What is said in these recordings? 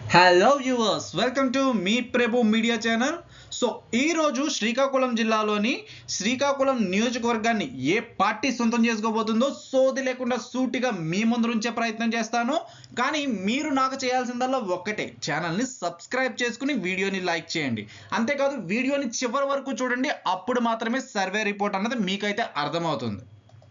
hello viewers welcome to మీ Prabhu media channel so ఈరోజు శ్రీకాకుళం జిల్లాలోని శ్రీకాకుళం నియోజకవర్గాన్ని ఏ పార్టీ సొంతం చేసుకోబోతుందో సోది లేకుండా సూటిగా మీ ముందు ఉంచే ప్రయత్నం చేస్తాను కానీ మీరు నాకు చేయాల్సిందల్లా ఒక్కటే ఛానల్ని సబ్స్క్రైబ్ చేసుకుని వీడియోని లైక్ చేయండి అంతేకాదు వీడియోని చివరి వరకు చూడండి అప్పుడు మాత్రమే సర్వే రిపోర్ట్ అన్నది మీకైతే అర్థమవుతుంది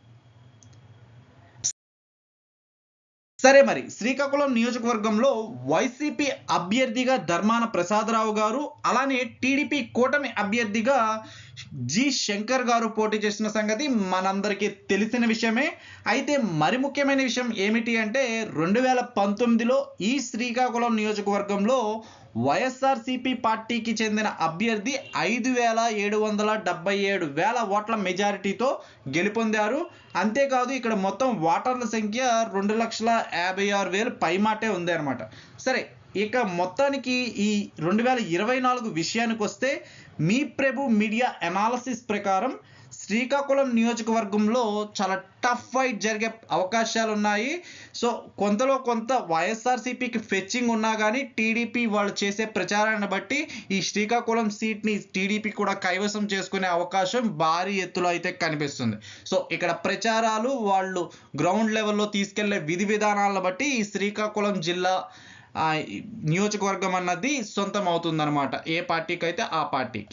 సరే మరి శ్రీకాకుళం నియోజకవర్గంలో వైసీపీ అభ్యర్థిగా ధర్మాన ప్రసాదరావు గారు అలానే టీడీపీ కూటమి అభ్యర్థిగా జి శంకర్ గారు పోటీ చేసిన సంగతి మనందరికీ తెలిసిన విషయమే అయితే మరి ముఖ్యమైన విషయం ఏమిటి అంటే రెండు వేల పంతొమ్మిదిలో ఈ శ్రీకాకుళం నియోజకవర్గంలో వైఎస్ఆర్సిపి పార్టీకి చెందిన అభ్యర్థి ఐదు వేల ఏడు వందల డెబ్బై ఏడు వేల ఓట్ల మెజారిటీతో గెలుపొందారు అంతేకాదు ఇక్కడ మొత్తం ఓటర్ల సంఖ్య రెండు లక్షల యాభై ఆరు వేలు పైమాటే ఉంది అనమాట సరే ఇక మొత్తానికి ఈ రెండు వేల ఇరవై నాలుగు విషయానికి వస్తే మీ ప్రభు మీడియా అనాలసిస్ ప్రకారం శ్రీకాకుళం నియోజకవర్గంలో చాలా టఫ్ ఫైట్ జరిగే అవకాశాలు ఉన్నాయి సో కొంతలో కొంత వైఎస్ఆర్సీపీకి ఫెచ్చింగ్ ఉన్నా కానీ టీడీపీ వాళ్ళు చేసే ప్రచారాన్ని బట్టి ఈ శ్రీకాకుళం సీట్ని టీడీపీ కూడా కైవసం చేసుకునే అవకాశం భారీ ఎత్తులో అయితే కనిపిస్తుంది సో ఇక్కడ ప్రచారాలు వాళ్ళు గ్రౌండ్ లెవెల్లో తీసుకెళ్లే విధి విధానాలను బట్టి ఈ శ్రీకాకుళం జిల్లా ఆ, నియోజకవర్గం అన్నది సొంతం అవుతుందన్నమాట ఏ పార్టీకి అయితే ఆ పార్టీకి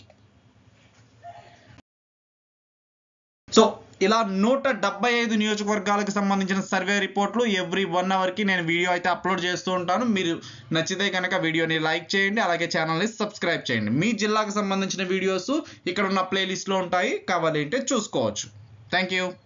సో ఇలా నూట డెబ్బై ఐదు నియోజకవర్గాలకు సంబంధించిన సర్వే రిపోర్ట్లు ఎవ్రీ వన్ అవర్కి నేను వీడియో అయితే అప్లోడ్ చేస్తూ ఉంటాను మీరు నచ్చితే కనుక వీడియోని లైక్ చేయండి అలాగే ఛానల్ని సబ్స్క్రైబ్ చేయండి మీ జిల్లాకు సంబంధించిన వీడియోస్ ఇక్కడ ఉన్న ప్లేలిస్ట్లో ఉంటాయి కావాలి అంటే చూసుకోవచ్చు థ్యాంక్ యూ